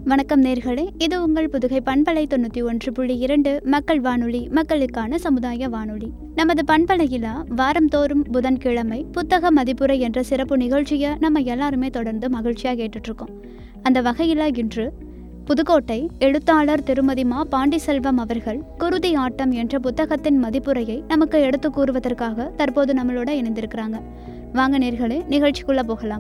வணக்கம் நேர்களே இது உங்கள் புதுகை பண்பலை தொண்ணூற்றி ஒன்று புள்ளி இரண்டு மக்கள் வானொலி மக்களுக்கான சமுதாய வானொலி நமது பண்பலையில வாரந்தோறும் புதன்கிழமை புத்தக மதிப்புரை என்ற சிறப்பு நிகழ்ச்சியை நம்ம எல்லாருமே தொடர்ந்து மகிழ்ச்சியாக கேட்டுட்ருக்கோம் அந்த வகையில் இன்று புதுக்கோட்டை எழுத்தாளர் திருமதி மா பாண்டிசெல்வம் அவர்கள் குருதி ஆட்டம் என்ற புத்தகத்தின் மதிப்புரையை நமக்கு எடுத்து கூறுவதற்காக தற்போது நம்மளோட இணைந்திருக்கிறாங்க வாங்க நேர்களே நிகழ்ச்சிக்குள்ள போகலாம்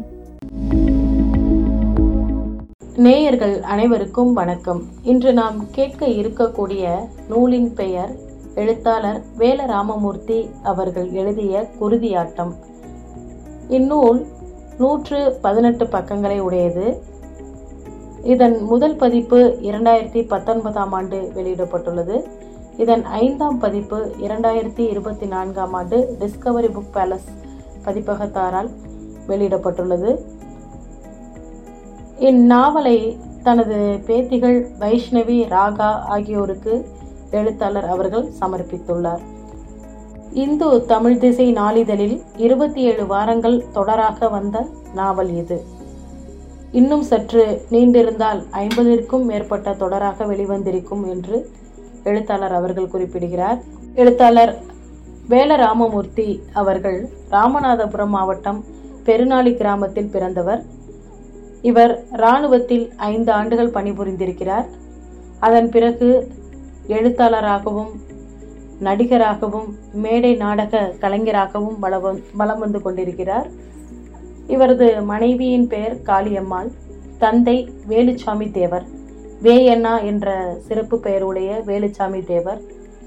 நேயர்கள் அனைவருக்கும் வணக்கம் இன்று நாம் கேட்க இருக்கக்கூடிய நூலின் பெயர் எழுத்தாளர் வேல ராமமூர்த்தி அவர்கள் எழுதிய குருதியாட்டம் இந்நூல் நூற்று பதினெட்டு பக்கங்களை உடையது இதன் முதல் பதிப்பு இரண்டாயிரத்தி பத்தொன்பதாம் ஆண்டு வெளியிடப்பட்டுள்ளது இதன் ஐந்தாம் பதிப்பு இரண்டாயிரத்தி இருபத்தி நான்காம் ஆண்டு டிஸ்கவரி புக் பேலஸ் பதிப்பகத்தாரால் வெளியிடப்பட்டுள்ளது இந்நாவலை தனது பேத்திகள் வைஷ்ணவி ராகா ஆகியோருக்கு எழுத்தாளர் அவர்கள் சமர்ப்பித்துள்ளார் இந்து தமிழ் திசை நாளிதழில் இருபத்தி ஏழு வாரங்கள் தொடராக வந்த நாவல் இது இன்னும் சற்று நீண்டிருந்தால் ஐம்பதிற்கும் மேற்பட்ட தொடராக வெளிவந்திருக்கும் என்று எழுத்தாளர் அவர்கள் குறிப்பிடுகிறார் எழுத்தாளர் வேலராமமூர்த்தி அவர்கள் ராமநாதபுரம் மாவட்டம் பெருநாளி கிராமத்தில் பிறந்தவர் இவர் இராணுவத்தில் ஐந்து ஆண்டுகள் பணிபுரிந்திருக்கிறார் அதன் பிறகு எழுத்தாளராகவும் நடிகராகவும் மேடை நாடக கலைஞராகவும் வளம் வலம் வந்து கொண்டிருக்கிறார் இவரது மனைவியின் பெயர் காளியம்மாள் தந்தை வேலுச்சாமி தேவர் வேயண்ணா என்ற சிறப்பு பெயருடைய வேலுச்சாமி தேவர்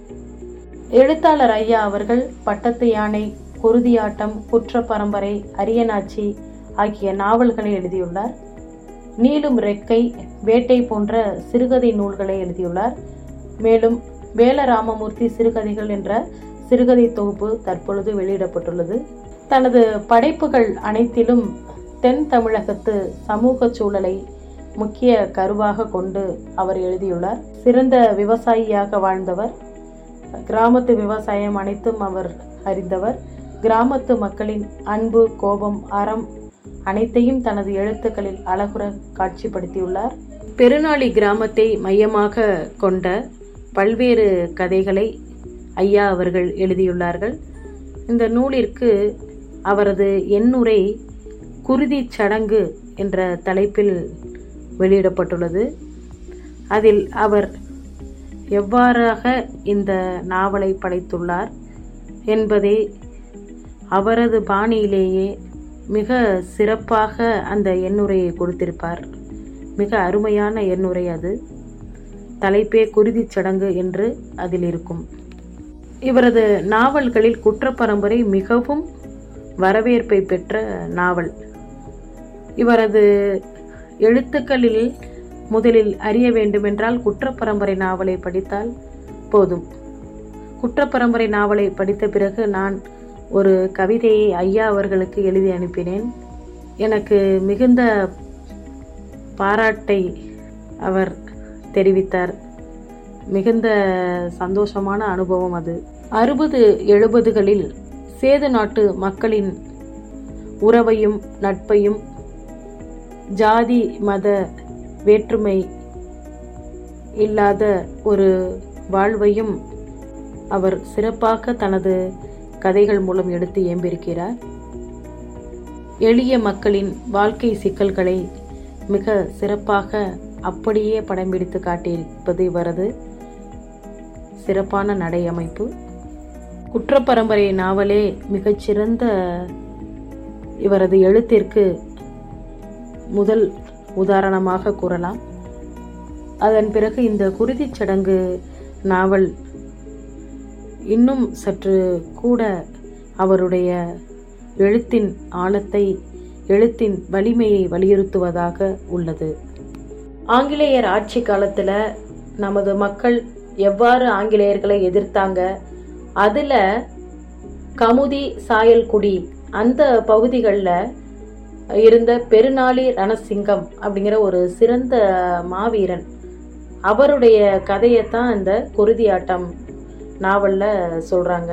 எழுத்தாளர் ஐயா அவர்கள் பட்டத்து யானை குருதியாட்டம் குற்ற பரம்பரை அரியநாச்சி ஆகிய நாவல்களை எழுதியுள்ளார் நீளும் ரெக்கை வேட்டை போன்ற சிறுகதை நூல்களை எழுதியுள்ளார் மேலும் வேலராமமூர்த்தி சிறுகதைகள் என்ற சிறுகதை தொகுப்பு தற்பொழுது வெளியிடப்பட்டுள்ளது தனது படைப்புகள் அனைத்திலும் தென் தமிழகத்து சமூக சூழலை முக்கிய கருவாக கொண்டு அவர் எழுதியுள்ளார் சிறந்த விவசாயியாக வாழ்ந்தவர் கிராமத்து விவசாயம் அனைத்தும் அவர் அறிந்தவர் கிராமத்து மக்களின் அன்பு கோபம் அறம் அனைத்தையும் தனது எழுத்துக்களில் அழகுற காட்சிப்படுத்தியுள்ளார் பெருநாளி கிராமத்தை மையமாக கொண்ட பல்வேறு கதைகளை ஐயா அவர்கள் எழுதியுள்ளார்கள் இந்த நூலிற்கு அவரது எண்ணுரை குருதி சடங்கு என்ற தலைப்பில் வெளியிடப்பட்டுள்ளது அதில் அவர் எவ்வாறாக இந்த நாவலை படைத்துள்ளார் என்பதை அவரது பாணியிலேயே மிக சிறப்பாக அந்த எண்ணுரையை கொடுத்திருப்பார் மிக அருமையான எண்ணுரை அது தலைப்பே குருதி சடங்கு என்று அதில் இருக்கும் இவரது நாவல்களில் குற்றப்பரம்பரை மிகவும் வரவேற்பை பெற்ற நாவல் இவரது எழுத்துக்களில் முதலில் அறிய வேண்டுமென்றால் குற்றப்பரம்பரை நாவலை படித்தால் போதும் குற்றப்பரம்பரை நாவலை படித்த பிறகு நான் ஒரு கவிதையை ஐயா அவர்களுக்கு எழுதி அனுப்பினேன் எனக்கு மிகுந்த பாராட்டை அவர் தெரிவித்தார் மிகுந்த சந்தோஷமான அனுபவம் அது அறுபது எழுபதுகளில் சேது நாட்டு மக்களின் உறவையும் நட்பையும் ஜாதி மத வேற்றுமை இல்லாத ஒரு வாழ்வையும் அவர் சிறப்பாக தனது கதைகள் மூலம் எடுத்து ஏம்பிருக்கிறார் எளிய மக்களின் வாழ்க்கை சிக்கல்களை மிக சிறப்பாக அப்படியே படம் பிடித்து காட்டியிருப்பது இவரது சிறப்பான நடை அமைப்பு குற்றப்பரம்பரை நாவலே மிகச்சிறந்த இவரது எழுத்திற்கு முதல் உதாரணமாக கூறலாம் அதன் பிறகு இந்த குருதிச் சடங்கு நாவல் இன்னும் சற்று கூட அவருடைய எழுத்தின் ஆழத்தை எழுத்தின் வலிமையை வலியுறுத்துவதாக உள்ளது ஆங்கிலேயர் ஆட்சி காலத்தில் நமது மக்கள் எவ்வாறு ஆங்கிலேயர்களை எதிர்த்தாங்க அதில் கமுதி சாயல்குடி அந்த பகுதிகளில் இருந்த பெருநாளி ரணசிங்கம் அப்படிங்கிற ஒரு சிறந்த மாவீரன் அவருடைய கதையைத்தான் இந்த குருதியாட்டம் நாவலில் சொல்கிறாங்க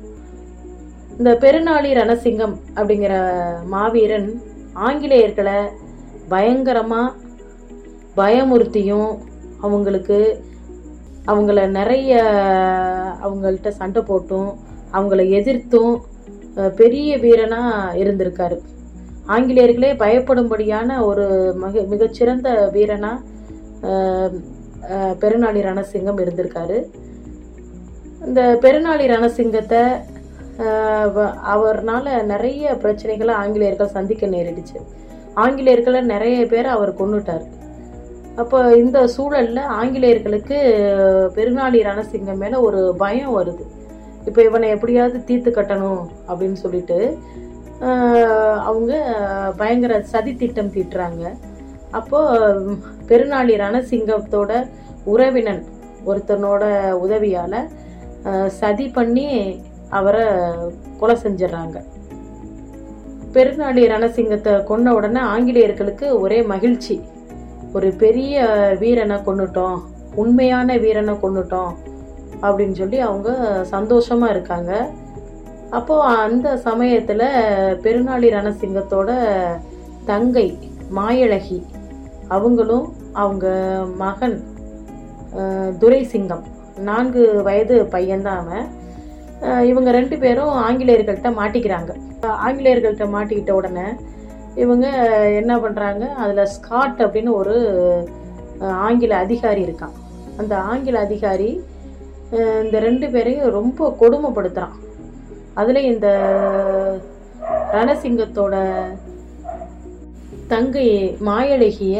இந்த பெருநாளி ரணசிங்கம் அப்படிங்கிற மாவீரன் ஆங்கிலேயர்களை பயங்கரமாக பயமுறுத்தியும் அவங்களுக்கு அவங்கள நிறைய அவங்கள்ட்ட சண்டை போட்டும் அவங்கள எதிர்த்தும் அஹ், பெரிய வீரனா இருந்திருக்காரு ஆங்கிலேயர்களே பயப்படும்படியான ஒரு மிக மிகச்சிறந்த வீரனா அஹ், அஹ், பெருநாளி ரணசிங்கம் இருந்திருக்காரு இந்த பெருநாளி ரணசிங்கத்தை அஹ், வ- அவர்னால நிறைய பிரச்சனைகளை ஆங்கிலேயர்கள் சந்திக்க நேரிடுச்சு ஆங்கிலேயர்களை நிறைய பேர் அவர் கொன்னுட்டார் அப்போ இந்த சூழல்ல ஆங்கிலேயர்களுக்கு பெருநாளி ரணசிங்கம் மேல ஒரு பயம் வருது இப்போ இவனை எப்படியாவது தீர்த்து கட்டணும் அப்படின்னு சொல்லிட்டு ஆஹ், அவங்க பயங்கர சதி திட்டம் தீட்டுறாங்க அப்போ ம், பெருநாளி ரணசிங்கத்தோட உறவினன் ஒருத்தனோட உதவியால ஆஹ், சதி பண்ணி அவரை கொலை செஞ்சிடறாங்க பெருநாளி ரணசிங்கத்தை கொன்ன உடனே ஆங்கிலேயர்களுக்கு ஒரே மகிழ்ச்சி ஒரு பெரிய வீரனை கொன்னுட்டோம் உண்மையான வீரனை கொன்னுட்டோம் அப்படின்னு சொல்லி அவங்க சந்தோஷமா இருக்காங்க அப்போ அந்த சமயத்துல பெருநாளி ரணசிங்கத்தோட தங்கை மாயழகி அவங்களும் அவங்க மகன் அஹ், துரைசிங்கம் நான்கு வயது பையன்தான் அவன் அஹ், இவங்க ரெண்டு பேரும் ஆங்கிலேயர்கள்ட்ட மாட்டிக்கிறாங்க அஹ், ஆங்கிலேயர்கள்ட்ட மாட்டிக்கிட்ட உடனே இவங்க என்ன பண்றாங்க அதுல ஸ்காட் அப்படின்னு ஒரு அஹ், ஆங்கில அதிகாரி இருக்கான் அந்த ஆங்கில அதிகாரி அஹ், இந்த ரெண்டு பேரையும் ரொம்ப கொடுமைப்படுத்துறான் அதுல இந்த ரணசிங்கத்தோட தங்கை மாயழகிய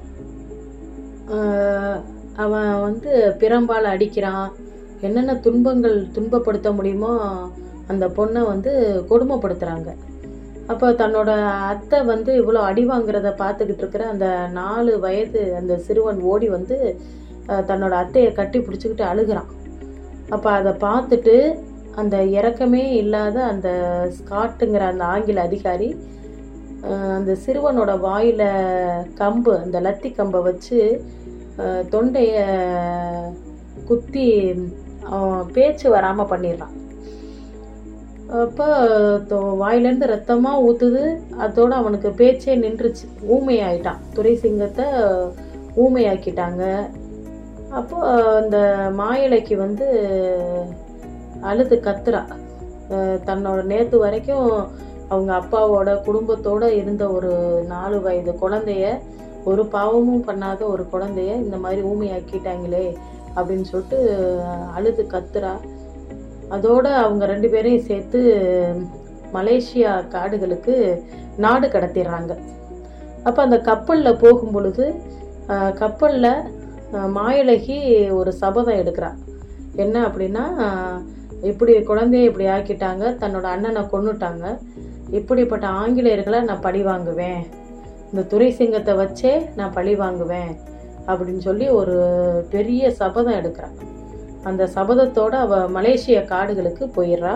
அஹ், அவன் வந்து பிரம்பால் அடிக்கிறான் என்னென்ன துன்பங்கள் துன்பப்படுத்த முடியுமோ அந்த பொண்ணை வந்து கொடுமைப்படுத்துறாங்க அப்போ தன்னோட அத்தை வந்து இவ்வளோ அடி வாங்குறத பார்த்துக்கிட்டு இருக்கிற அந்த நாலு வயது அந்த சிறுவன் ஓடி வந்து அஹ், தன்னோட அத்தையை கட்டி பிடிச்சிக்கிட்டு அழுகிறான் அப்போ அதை பார்த்துட்டு அந்த இறக்கமே இல்லாத அந்த ஸ்காட்டுங்கிற அந்த ஆங்கில அதிகாரி அஹ், அந்த சிறுவனோட வாயில கம்பு அந்த லத்தி கம்பை வச்சு அஹ், தொண்டைய குத்தி அவன் பேச்சு வராமல் பண்ணிடுறான் அப்போ தொ- வாயிலேருந்து ரத்தமாக ஊற்றுது அதோட அவனுக்கு பேச்சே நின்றுச்சு ஊமையாயிட்டான் துரைசிங்கத்தை ஊமையாக்கிட்டாங்க அப்போ அந்த மாயலைக்கு வந்து அழுது கத்துறா அஹ் தன்னோட நேற்று வரைக்கும் அவங்க அப்பாவோட குடும்பத்தோட இருந்த ஒரு நாலு வயது குழந்தைய ஒரு பாவமும் பண்ணாத ஒரு குழந்தைய இந்த மாதிரி ஊமையாக்கிட்டாங்களே அப்படின்னு சொல்லிட்டு அழுது கத்துறா அதோட அவங்க ரெண்டு பேரையும் சேர்த்து மலேசியா காடுகளுக்கு நாடு கடத்திடுறாங்க அப்போ அந்த கப்பலில் போகும் பொழுது அஹ், கப்பல்ல அஹ், மாயழகி ஒரு சபதம் எடுக்கிறா என்ன அப்படின்னா அஹ், இப்படி குழந்தைய இப்படி ஆக்கிட்டாங்க தன்னோட அண்ணனை கொன்னுட்டாங்க இப்படிப்பட்ட ஆங்கிலேயர்களை நான் பழி வாங்குவேன் இந்த துரை சிங்கத்தை வச்சே நான் பழி வாங்குவேன் அப்படின்னு சொல்லி ஒரு பெரிய சபதம் எடுக்கிறான் அந்த சபதத்தோட அவ மலேசிய காடுகளுக்கு போயிடுறா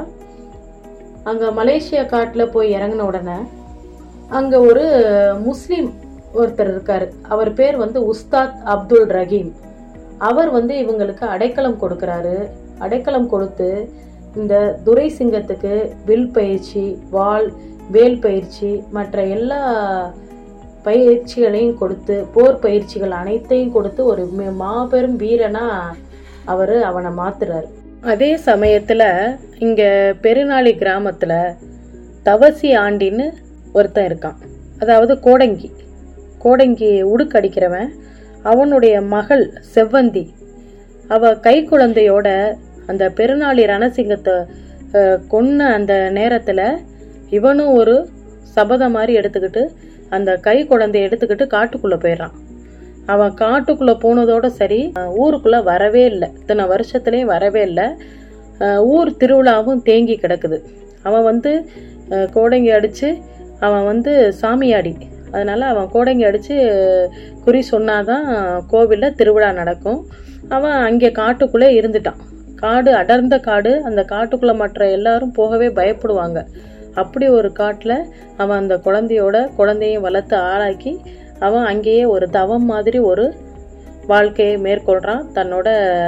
அங்க மலேசியா காட்டுல போய் இறங்கின உடனே அங்க ஒரு முஸ்லீம் ஒருத்தர் இருக்காரு அவர் பேர் வந்து உஸ்தாத் அப்துல் ரஹீம் அவர் வந்து இவங்களுக்கு அடைக்கலம் கொடுக்கறாரு அடைக்கலம் கொடுத்து இந்த துரை சிங்கத்துக்கு வில் பயிற்சி வாள் வேல் பயிற்சி மற்ற எல்லா பயிற்சிகளையும் கொடுத்து போர் பயிற்சிகள் அனைத்தையும் கொடுத்து ஒரு மி- மாபெரும் வீரனா அவர் அவனை மாத்துறாரு அதே சமயத்துல இங்க பெருநாளி கிராமத்துல தவசி ஆண்டின்னு ஒருத்தன் இருக்கான் அதாவது கோடங்கி கோடங்கி உடுக்கடிக்கிறவன் அவனுடைய மகள் செவ்வந்தி அவ கை குழந்தையோட அந்த பெருநாளி ரணசிங்கத்தை அஹ், கொன்ன அந்த நேரத்துல இவனும் ஒரு சபதம் மாதிரி எடுத்துக்கிட்டு அந்த கை குழந்தைய எடுத்துக்கிட்டு காட்டுக்குள்ள போயிடுறான் அவன் காட்டுக்குள்ள போனதோட சரி அஹ், ஊருக்குள்ள வரவே இல்லை இத்தனை வருஷத்துலயும் வரவே இல்லை அஹ், ஊர் திருவிழாவும் தேங்கி கிடக்குது அவன் வந்து அஹ், கோடங்கி அடிச்சு அவன் வந்து சாமியாடி அதனால அவன் கோடங்கி அடிச்சு குறி சொன்னாதான் கோவில்ல திருவிழா நடக்கும் அவன் அங்கே காட்டுக்குள்ளே இருந்துட்டான் காடு அடர்ந்த காடு அந்த காட்டுக்குள்ள மற்ற எல்லாரும் போகவே பயப்படுவாங்க அப்படி ஒரு காட்டில் அவன் அந்த குழந்தையோட குழந்தையும் வளர்த்து ஆளாக்கி அவன் அங்கேயே ஒரு தவம் மாதிரி ஒரு வாழ்க்கையை மேற்கொள்கிறான் தன்னோட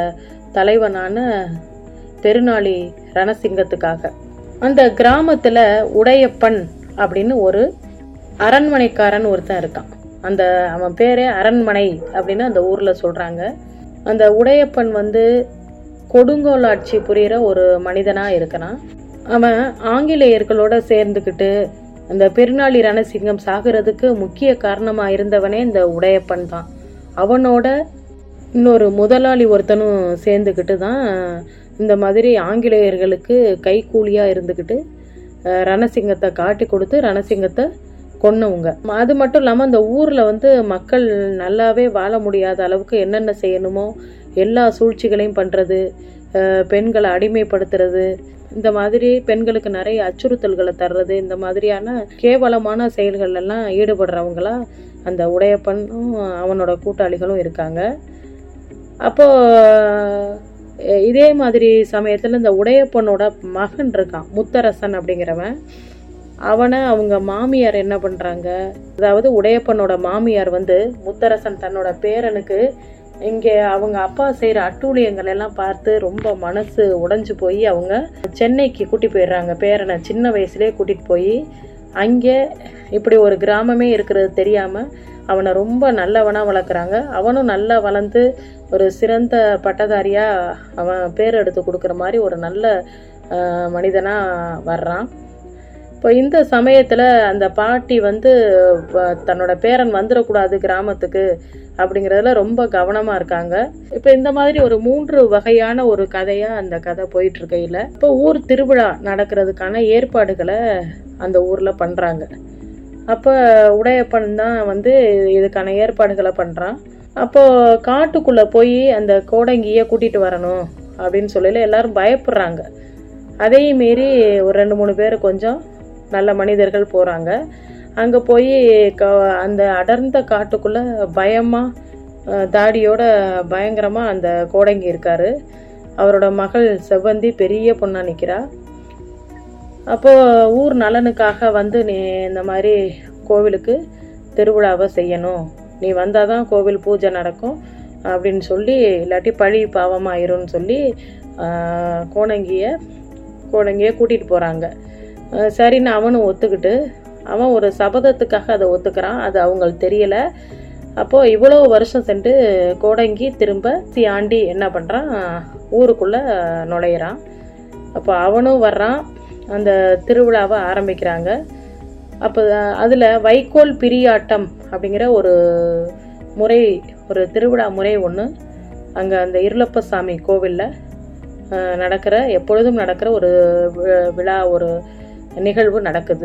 தலைவனான பெருநாளி ரணசிங்கத்துக்காக அந்த கிராமத்தில் உடையப்பன் அப்படின்னு ஒரு அரண்மனைக்காரன் ஒருத்தன் இருக்கான் அந்த அவன் பேரே அரண்மனை அப்படின்னு அந்த ஊரில் சொல்கிறாங்க அந்த உடையப்பன் வந்து கொடுங்கோல் ஆட்சி புரிகிற ஒரு மனிதனாக இருக்கிறான் அவன் ஆங்கிலேயர்களோட சேர்ந்துக்கிட்டு அந்த பெருநாளி ரணசிங்கம் சாகிறதுக்கு முக்கிய காரணமாக இருந்தவனே இந்த உடையப்பன் தான் அவனோட இன்னொரு முதலாளி ஒருத்தனும் சேர்ந்துக்கிட்டு தான் இந்த மாதிரி ஆங்கிலேயர்களுக்கு கைக்கூலியாக இருந்துக்கிட்டு அஹ், ரணசிங்கத்தை காட்டி கொடுத்து ரணசிங்கத்தை கொன்னவங்க அது மட்டும் இல்லாமல் அந்த ஊரில் வந்து மக்கள் நல்லாவே வாழ முடியாத அளவுக்கு என்னென்ன செய்யணுமோ எல்லா சூழ்ச்சிகளையும் பண்ணுறது பெண்களை அடிமைப்படுத்துறது இந்த மாதிரி பெண்களுக்கு நிறைய அச்சுறுத்தல்களை தர்றது இந்த மாதிரியான கேவலமான செயல்கள் எல்லாம் ஈடுபடுறவங்களா அந்த உடையப்பனும் அவனோட கூட்டாளிகளும் இருக்காங்க அப்போ அஹ், இதே மாதிரி சமயத்தில் இந்த உடையப்பனோட மகன் இருக்கான் முத்தரசன் அப்படிங்கிறவன் அவனை அவங்க மாமியார் என்ன பண்ணுறாங்க அதாவது உடையப்பனோட மாமியார் வந்து முத்தரசன் தன்னோட பேரனுக்கு இங்கே அவங்க அப்பா செய்கிற அட்டூழியங்கள் எல்லாம் பார்த்து ரொம்ப மனசு உடைஞ்சு போய் அவங்க சென்னைக்கு கூட்டி போயிடுறாங்க பேரனை சின்ன வயசுலேயே கூட்டிகிட்டு போய் அங்கே இப்படி ஒரு கிராமமே இருக்கிறது தெரியாமல் அவனை ரொம்ப நல்லவனாக வளர்க்குறாங்க அவனும் நல்லா வளர்ந்து ஒரு சிறந்த பட்டதாரியாக அவன் பேர் எடுத்து கொடுக்குற மாதிரி ஒரு நல்ல மனிதனாக வர்றான் இப்போ இந்த சமயத்தில் அந்த பாட்டி வந்து வ- தன்னோட பேரன் வந்துடக்கூடாது கிராமத்துக்கு அப்படிங்கிறதுல ரொம்ப கவனமாக இருக்காங்க இப்போ இந்த மாதிரி ஒரு மூன்று வகையான ஒரு கதையாக அந்த கதை போயிட்டு இருக்கையில் இப்போ ஊர் திருவிழா நடக்கிறதுக்கான ஏற்பாடுகளை அந்த ஊரில் பண்ணுறாங்க அப்போ உடையப்பன் தான் வந்து இதுக்கான ஏற்பாடுகளை பண்ணுறான் அப்போது காட்டுக்குள்ளே போய் அந்த கோடங்கியை கூட்டிகிட்டு வரணும் அப்படின்னு சொல்லல எல்லாரும் பயப்படுறாங்க அதையும் மீறி ஒரு ரெண்டு மூணு பேர் கொஞ்சம் நல்ல மனிதர்கள் போகிறாங்க அங்கே போய் க அந்த அடர்ந்த காட்டுக்குள்ளே பயமாக தாடியோட பயங்கரமாக அந்த கோடங்கி இருக்காரு அவரோட மகள் செவ்வந்தி பெரிய பொண்ணாக நிற்கிறா அப்போது ஊர் நலனுக்காக வந்து நீ இந்த மாதிரி கோவிலுக்கு திருவிழாவை செய்யணும் நீ வந்தால் தான் கோவில் பூஜை நடக்கும் அப்படின்னு சொல்லி இல்லாட்டி பழி பாவமாயிரும்னு சொல்லி ஆஹ், கோணங்கிய கோணங்கியை கூட்டிகிட்டு போகிறாங்க சரின்னு அவனும் ஒத்துக்கிட்டு அவன் ஒரு சபதத்துக்காக அதை ஒத்துக்கிறான் அது அவங்களுக்கு தெரியல அப்போது இவ்வளோ வருஷம் சென்று கோடங்கி திரும்ப சி ஆண்டி என்ன பண்ணுறான் ஊருக்குள்ளே நுழையிறான் அப்போ அவனும் வர்றான் அந்த திருவிழாவை ஆரம்பிக்கிறாங்க அப்போ அதில் வைக்கோல் பிரியாட்டம் அப்படிங்கிற ஒரு முறை ஒரு திருவிழா முறை ஒன்று அங்கே அந்த இருளப்பசாமி கோவிலில் நடக்கிற எப்பொழுதும் நடக்கிற ஒரு வி- விழா ஒரு நிகழ்வு நடக்குது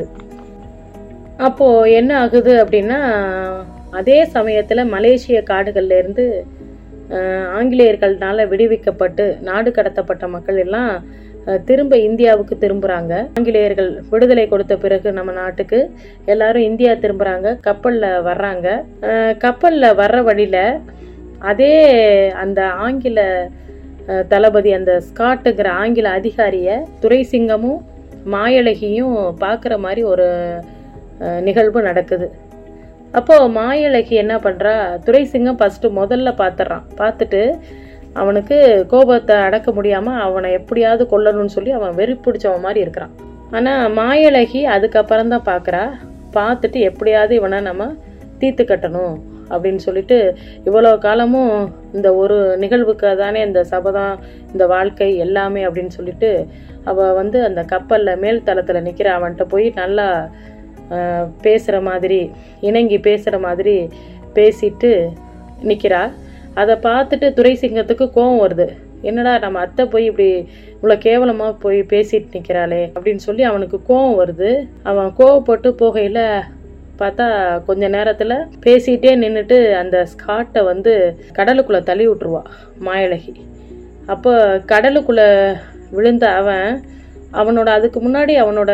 அப்போது என்ன ஆகுது அப்படின்னா அதே சமயத்தில் மலேசிய காடுகள்ல இருந்து அஹ், ஆங்கிலேயர்கள்னால விடுவிக்கப்பட்டு நாடு கடத்தப்பட்ட மக்கள் எல்லாம் அஹ், திரும்ப இந்தியாவுக்கு திரும்புகிறாங்க ஆங்கிலேயர்கள் விடுதலை கொடுத்த பிறகு நம்ம நாட்டுக்கு எல்லாரும் இந்தியா திரும்புகிறாங்க கப்பலில் வர்றாங்க கப்பலில் வர்ற வழியில் அதே அந்த ஆங்கில அஹ், தளபதி அந்த ஸ்காட்டுங்கிற ஆங்கில அதிகாரியை துரைசிங்கமும் மாயழகியும் பார்க்குற மாதிரி ஒரு அஹ், நிகழ்வு நடக்குது அப்போது மாயழகி என்ன பண்ணுறா துரைசிங்கம் ஃபஸ்ட்டு முதல்ல பார்த்துட்றான் பார்த்துட்டு அவனுக்கு கோபத்தை அடக்க முடியாமல் அவனை எப்படியாவது கொல்லணும்னு சொல்லி அவன் வெறி பிடிச்சவன் மாதிரி இருக்கிறான் ஆனால் மாயழகி அதுக்கப்புறம் தான் பார்க்குறா பார்த்துட்டு எப்படியாவது இவனை நம்ம தீர்த்து கட்டணும் அப்படின்னு சொல்லிட்டு இவ்வளோ காலமும் இந்த ஒரு நிகழ்வுக்கு தானே இந்த சபதம் இந்த வாழ்க்கை எல்லாமே அப்படின்னு சொல்லிட்டு அவள் வந்து அந்த கப்பலில் மேல் தளத்தில் நிற்கிற அவன்கிட்ட போய் நல்லா பேசுகிற மாதிரி இணங்கி பேசுகிற மாதிரி பேசிட்டு நிற்கிறா அதை பார்த்துட்டு துரைசிங்கத்துக்கு கோவம் வருது என்னடா நம்ம அத்தை போய் இப்படி இவ்வளோ கேவலமாக போய் பேசிட்டு நிற்கிறாளே அப்படின்னு சொல்லி அவனுக்கு கோவம் வருது அவன் கோவப்பட்டு போகையில் பார்த்தா கொஞ்ச நேரத்தில் பேசிகிட்டே நின்றுட்டு அந்த ஸ்காட்டை வந்து கடலுக்குள்ளே தள்ளி விட்டுருவா மாயழகி அப்போ கடலுக்குள்ளே விழுந்த அவன் அவனோட அதுக்கு முன்னாடி அவனோட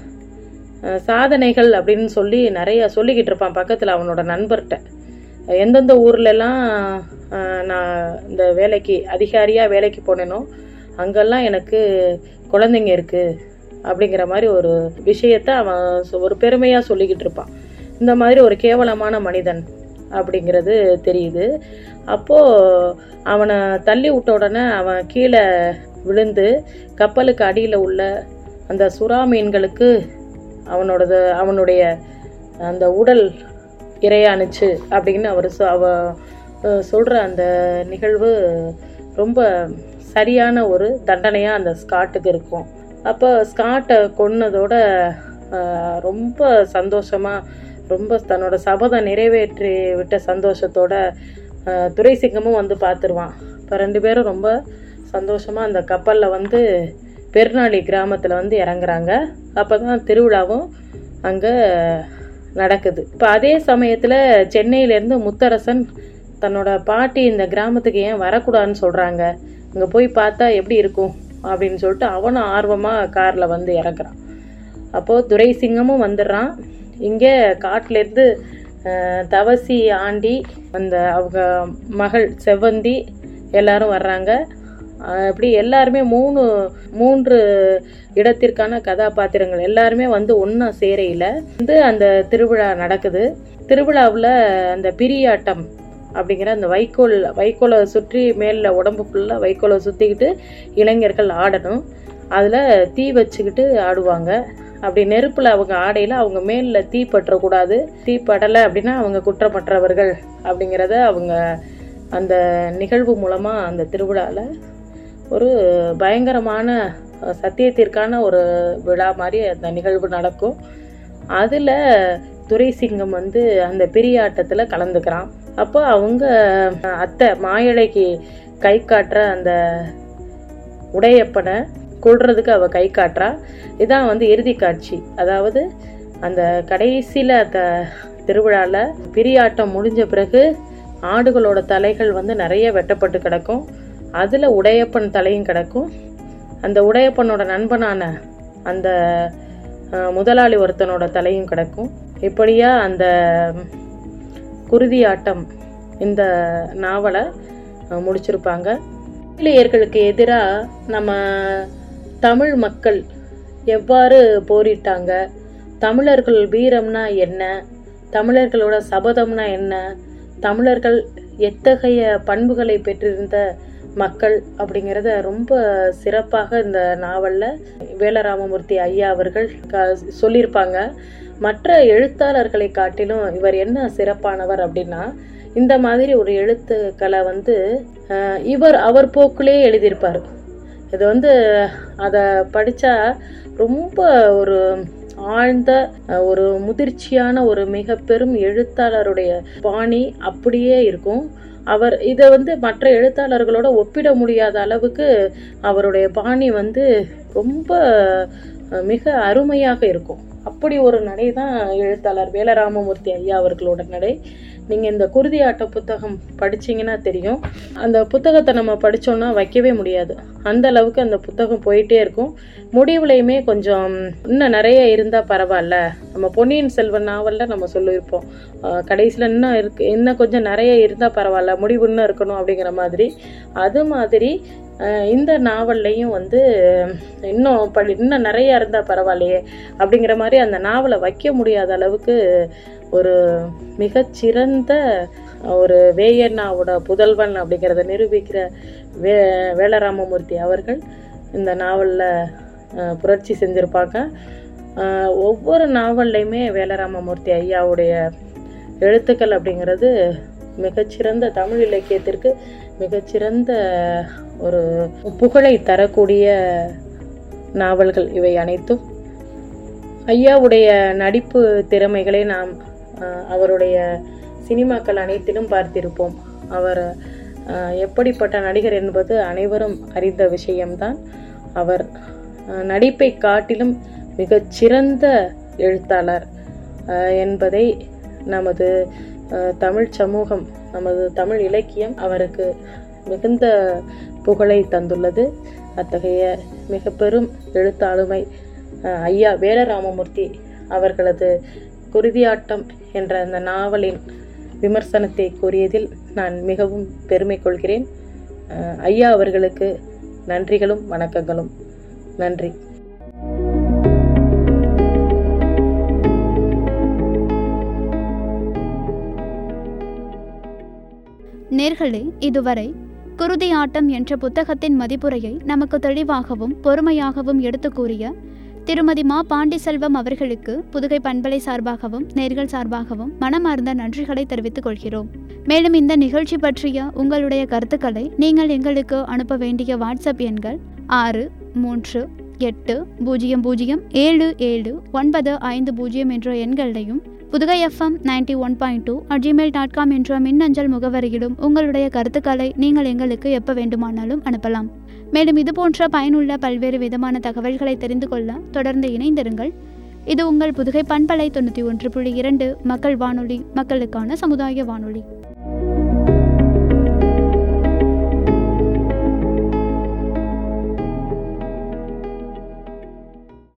அஹ், சாதனைகள் அப்படின்னு சொல்லி நிறைய சொல்லிக்கிட்டு இருப்பான் பக்கத்தில் அவனோட நண்பர்கிட்ட எந்தெந்த ஊர்லெல்லாம் அஹ், நான் இந்த வேலைக்கு அதிகாரியாக வேலைக்கு போனேனோ அங்கெல்லாம் எனக்கு குழந்தைங்க இருக்குது அப்படிங்கிற மாதிரி ஒரு விஷயத்த அவன் சொ- ஒரு பெருமையாக சொல்லிக்கிட்டு இருப்பான் இந்த மாதிரி ஒரு கேவலமான மனிதன் அப்படிங்கிறது தெரியுது அப்போது அவனை தள்ளி விட்ட உடனே அவன் கீழே விழுந்து கப்பலுக்கு அடியில் உள்ள அந்த சுறா மீன்களுக்கு அவனோடது அவனுடைய அந்த உடல் இரையானுச்சு அப்படின்னு அவர் சொ அவ அஹ், சொல்ற அந்த நிகழ்வு ரொம்ப சரியான ஒரு தண்டனையாக அந்த ஸ்காட்டுக்கு இருக்கும் அப்போ ஸ்காட்டை கொன்னதோட ஆஹ், ரொம்ப சந்தோஷமாக ரொம்ப தன்னோட சபதம் நிறைவேற்றி விட்ட சந்தோஷத்தோட ஆஹ், துரைசிங்கமும் வந்து பார்த்துருவான் இப்போ ரெண்டு பேரும் ரொம்ப சந்தோஷமாக அந்த கப்பலில் வந்து பெருநாளி கிராமத்தில் வந்து இறங்குறாங்க அப்போ தான் திருவிழாவும் அங்கே நடக்குது இப்போ அதே சமயத்தில் சென்னையிலேருந்து முத்தரசன் தன்னோட பாட்டி இந்த கிராமத்துக்கு ஏன் வரக்கூடாதுன்னு சொல்கிறாங்க இங்கே போய் பார்த்தா எப்படி இருக்கும் அப்படின்னு சொல்லிட்டு அவனும் ஆர்வமாக காரில் வந்து இறக்குறான் அப்போது துரைசிங்கமும் வந்துடுறான் இங்கே காட்டிலேருந்து தவசி ஆண்டி அந்த அவங்க மகள் செவ்வந்தி எல்லாரும் வர்றாங்க அஹ் இப்படி எல்லாருமே மூணு மூன்று இடத்திற்கான கதாபாத்திரங்கள் எல்லாருமே வந்து ஒன்றா சேரையில் வந்து அந்த திருவிழா நடக்குது திருவிழாவில் அந்த பிரியாட்டம் அப்படிங்கிற அந்த வைக்கோல் வைக்கோலை சுற்றி மேலில் உடம்பு ஃபுல்லாக வைக்கோலை சுற்றிக்கிட்டு இளைஞர்கள் ஆடணும் அதில் தீ வச்சுக்கிட்டு ஆடுவாங்க அப்படி நெருப்பில் அவங்க ஆடையில் அவங்க மேலில் தீ பற்றக்கூடாது தீ படலை அப்படின்னா அவங்க குற்றமற்றவர்கள் அப்படிங்கிறத அவங்க அந்த நிகழ்வு மூலமாக அந்த திருவிழாவில் ஒரு பயங்கரமான அஹ், சத்தியத்திற்கான ஒரு விழா மாதிரி அந்த நிகழ்வு நடக்கும் அதில் துரைசிங்கம் வந்து அந்த பெரியாட்டத்தில் கலந்துக்கிறான் அப்போ அவங்க அஹ், அத்தை மாயழைக்கு கை காட்டுற அந்த உடையப்பனை கொள்றதுக்கு அவ கை காட்டுறா இதான் வந்து இறுதி காட்சி அதாவது அந்த கடைசியில் அந்த திருவிழாவில் பிரியாட்டம் முடிஞ்ச பிறகு ஆடுகளோட தலைகள் வந்து நிறைய வெட்டப்பட்டு கிடக்கும் அதில் உடையப்பன் தலையும் கிடக்கும் அந்த உடையப்பனோட நண்பனான அந்த அஹ், முதலாளி ஒருத்தனோட தலையும் கிடக்கும் இப்படியா அந்த குருதி ஆட்டம் இந்த நாவலை அஹ், முடிச்சிருப்பாங்க ஆங்கிலேயர்களுக்கு எதிராக நம்ம தமிழ் மக்கள் எவ்வாறு போரிட்டாங்க தமிழர்கள் வீரம்னா என்ன தமிழர்களோட சபதம்னா என்ன தமிழர்கள் எத்தகைய பண்புகளை பெற்றிருந்த மக்கள் அப்படிங்கிறத ரொம்ப சிறப்பாக இந்த நாவலில் வேலராமமூர்த்தி ஐயா அவர்கள் க- சொல்லியிருப்பாங்க மற்ற எழுத்தாளர்களை காட்டிலும் இவர் என்ன சிறப்பானவர் அப்படின்னா இந்த மாதிரி ஒரு எழுத்துக்களை வந்து அஹ், இவர் அவர் போக்குலே எழுதியிருப்பார் இது வந்து அதை படித்தா ரொம்ப ஒரு ஆழ்ந்த அஹ், ஒரு முதிர்ச்சியான ஒரு மிக பெரும் எழுத்தாளருடைய பாணி அப்படியே இருக்கும் அவர் இதை வந்து மற்ற எழுத்தாளர்களோட ஒப்பிட முடியாத அளவுக்கு அவருடைய பாணி வந்து ரொம்ப அஹ், மிக அருமையாக இருக்கும் அப்படி ஒரு நடை தான் எழுத்தாளர் வேலராமமூர்த்தி ஐயா அவர்களோட நடை நீங்கள் இந்த குருதி ஆட்ட புத்தகம் படிச்சீங்கன்னா தெரியும் அந்த புத்தகத்தை நம்ம படிச்சோம்னா வைக்கவே முடியாது அந்த அளவுக்கு அந்த புத்தகம் போயிட்டே இருக்கும் முடிவுலையுமே கொஞ்சம் இன்னும் நிறைய இருந்தால் பரவாயில்ல நம்ம பொன்னியின் செல்வன் நாவலில் நம்ம சொல்லியிருப்போம் கடைசியில் இன்னும் இருக்கு இன்னும் கொஞ்சம் நிறைய இருந்தால் பரவாயில்ல முடிவு இன்னும் இருக்கணும் அப்படிங்கிற மாதிரி அது மாதிரி அஹ், இந்த நாவல்லையும் வந்து இன்னும் படி இன்னும் நிறைய இருந்தால் பரவாயில்லையே அப்படிங்கிற மாதிரி அந்த நாவலை வைக்க முடியாத அளவுக்கு ஒரு மிகச்சிறந்த ஒரு வேயண்ணாவோட புதல்வன் அப்படிங்கிறத நிரூபிக்கிற வே வேலராமமூர்த்தி அவர்கள் இந்த நாவலில் புரட்சி செஞ்சுருப்பாங்க அஹ், ஒவ்வொரு நாவல்லையுமே வேலராமமூர்த்தி ஐயாவுடைய எழுத்துக்கள் அப்படிங்கிறது மிகச்சிறந்த தமிழ் இலக்கியத்திற்கு மிகச்சிறந்த ஒரு புகழை தரக்கூடிய நாவல்கள் இவை அனைத்தும் ஐயாவுடைய நடிப்பு திறமைகளை நாம் அஹ், அவருடைய சினிமாக்கள் அனைத்திலும் பார்த்திருப்போம் அவர் அஹ், எப்படிப்பட்ட நடிகர் என்பது அனைவரும் அறிந்த விஷயம்தான் அவர் அஹ், நடிப்பை காட்டிலும் மிகச்சிறந்த எழுத்தாளர் அஹ், என்பதை நமது அஹ், தமிழ் சமூகம் நமது தமிழ் இலக்கியம் அவருக்கு மிகுந்த புகழை தந்துள்ளது அத்தகைய மிக பெரும் எழுத்தாளுமை அஹ், ஐயா வேலராமமூர்த்தி அவர்களது குருதியாட்டம் என்ற அந்த நாவலின் விமர்சனத்தை கூறியதில் நான் மிகவும் பெருமை கொள்கிறேன் அஹ், ஐயா அவர்களுக்கு நன்றிகளும் வணக்கங்களும் நன்றி நேர்களே இதுவரை குருதி ஆட்டம் என்ற புத்தகத்தின் மதிப்புரையை நமக்கு தெளிவாகவும் பொறுமையாகவும் எடுத்து கூறிய திருமதி மா பாண்டிசெல்வம் அவர்களுக்கு புதுகை பண்பலை சார்பாகவும் நேர்கள் சார்பாகவும் மனமார்ந்த நன்றிகளை தெரிவித்துக் கொள்கிறோம் மேலும் இந்த நிகழ்ச்சி பற்றிய உங்களுடைய கருத்துக்களை நீங்கள் எங்களுக்கு அனுப்ப வேண்டிய வாட்ஸ்அப் எண்கள் ஆறு மூன்று எட்டு பூஜ்ஜியம் பூஜ்ஜியம் ஏழு ஏழு ஒன்பது ஐந்து பூஜ்ஜியம் என்ற எண்களையும் Pudugai F M ninety one point two at Gmail dot com என்ற மின்னஞ்சல் முகவரியிலும் உங்களுடைய கருத்துக்களை நீங்கள் எங்களுக்கு எப்போ வேண்டுமானாலும் அனுப்பலாம் மேலும் இது போன்ற பயனுள்ள பல்வேறு விதமான தகவல்களை தெரிந்து கொள்ள தொடர்ந்து இணைந்திருங்கள் இது உங்கள் புதுகை பண்பலை தொண்ணூற்றி ஒன்று புள்ளி இரண்டு மக்கள் வானொலி மக்களுக்கான சமுதாய வானொலி